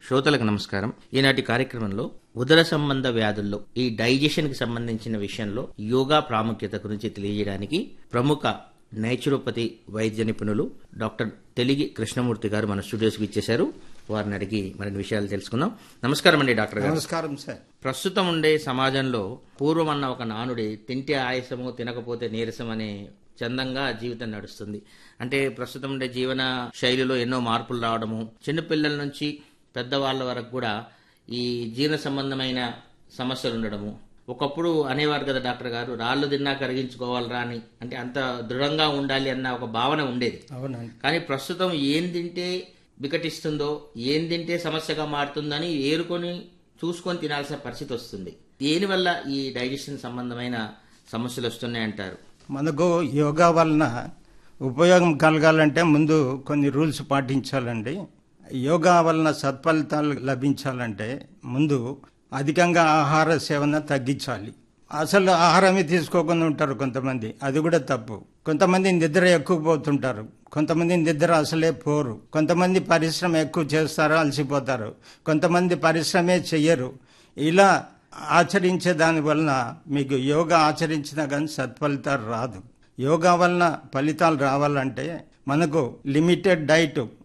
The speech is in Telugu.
శ్రోతలకు నమస్కారం ఈనాటి కార్యక్రమంలో ఉదర సంబంధ వ్యాధుల్లో ఈ డైజెషన్ కి సంబంధించిన విషయంలో యోగా ప్రాముఖ్యత గురించి తెలియజేయడానికి ప్రముఖ నేచురోపతి వైద్య నిపుణులు డాక్టర్ తెలిగి కృష్ణమూర్తి గారు మన స్టూడియోస్కి ఇచ్చేశారు వారిని అడిగి మరిన్ని విషయాలు తెలుసుకుందాం నమస్కారం అండి డాక్టర్ గారు నమస్కారం సార్ ప్రస్తుతం ఉండే సమాజంలో పూర్వం అన్న ఒక నానుడి తింటే ఆయాసము తినకపోతే నీరసం అనే చందంగా జీవితం నడుస్తుంది అంటే ప్రస్తుతం ఉండే జీవన శైలిలో ఎన్నో మార్పులు రావడము చిన్నపిల్లల నుంచి పెద్దవాళ్ళ వరకు కూడా ఈ జీర్ణ సంబంధమైన సమస్యలు ఉండడము ఒకప్పుడు అనేవారు కదా డాక్టర్ గారు రాళ్ళు తిన్నా కరిగించుకోవాలరా అని అంటే అంత దృఢంగా ఉండాలి అన్న ఒక భావన ఉండేది అవునండి కానీ ప్రస్తుతం ఏం తింటే వికటిస్తుందో ఏం తింటే సమస్యగా మారుతుందని ఏరుకొని చూసుకొని తినాల్సిన పరిస్థితి వస్తుంది దేనివల్ల ఈ డైజెషన్ సంబంధమైన సమస్యలు వస్తున్నాయి అంటారు మనకు యోగా వలన ఉపయోగం కలగాలంటే ముందు కొన్ని రూల్స్ పాటించాలండి యోగా వలన సత్ఫలితాలు లభించాలంటే ముందు అధికంగా ఆహార సేవన తగ్గించాలి అసలు ఆహారమే తీసుకోకుండా ఉంటారు కొంతమంది అది కూడా తప్పు కొంతమంది నిద్ర ఎక్కువ పోతుంటారు కొంతమంది నిద్ర అసలే పోరు కొంతమంది పరిశ్రమ ఎక్కువ చేస్తారు అలసిపోతారు కొంతమంది పరిశ్రమే చెయ్యరు ఇలా ఆచరించే దాని వలన మీకు యోగా ఆచరించినా కానీ సత్ఫలితాలు రాదు యోగా వలన ఫలితాలు రావాలంటే మనకు లిమిటెడ్ డైట్